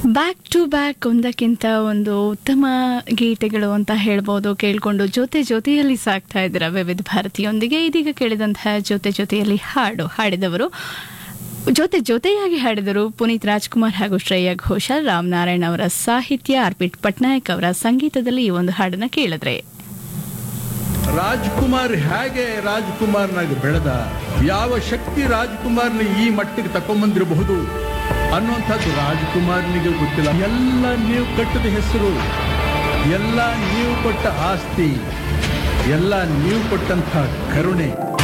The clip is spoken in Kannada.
ಬ್ಯಾಕ್ ಟು ಬ್ಯಾಕ್ ಒಂದಕ್ಕಿಂತ ಒಂದು ಉತ್ತಮ ಗೀತೆಗಳು ಅಂತ ಹೇಳ್ಬೋದು ಕೇಳಿಕೊಂಡು ಜೊತೆ ಜೊತೆಯಲ್ಲಿ ಸಾಕ್ತಾ ಇದ್ದೀರಾ ವಿವಿಧ ಭಾರತಿಯೊಂದಿಗೆ ಇದೀಗ ಕೇಳಿದಂತಹ ಜೊತೆ ಜೊತೆಯಲ್ಲಿ ಹಾಡು ಹಾಡಿದವರು ಜೊತೆ ಜೊತೆಯಾಗಿ ಹಾಡಿದರು ಪುನೀತ್ ರಾಜ್ಕುಮಾರ್ ಹಾಗೂ ಶ್ರೇಯಾ ಘೋಷಾಲ್ ರಾಮನಾರಾಯಣ್ ಅವರ ಸಾಹಿತ್ಯ ಅರ್ಪಿತ್ ಪಟ್ನಾಯಕ್ ಅವರ ಸಂಗೀತದಲ್ಲಿ ಈ ಒಂದು ಹಾಡನ್ನ ಕೇಳಿದ್ರೆ ರಾಜ್ಕುಮಾರ್ ಹೇಗೆ ರಾಜ್ಕುಮಾರ್ನಾಗಿ ಬೆಳೆದ ಯಾವ ಶಕ್ತಿ ರಾಜ್ಕುಮಾರ್ನ ಈ ಮಟ್ಟಿಗೆ ತಕೊಂಬಂದಿರಬಹುದು ಅನ್ನುವಂಥದ್ದು ರಾಜ್ಕುಮಾರ್ನಿಗೆ ಗೊತ್ತಿಲ್ಲ ಎಲ್ಲ ನೀವು ಕಟ್ಟದ ಹೆಸರು ಎಲ್ಲ ನೀವು ಕೊಟ್ಟ ಆಸ್ತಿ ಎಲ್ಲ ನೀವು ಕೊಟ್ಟಂಥ ಕರುಣೆ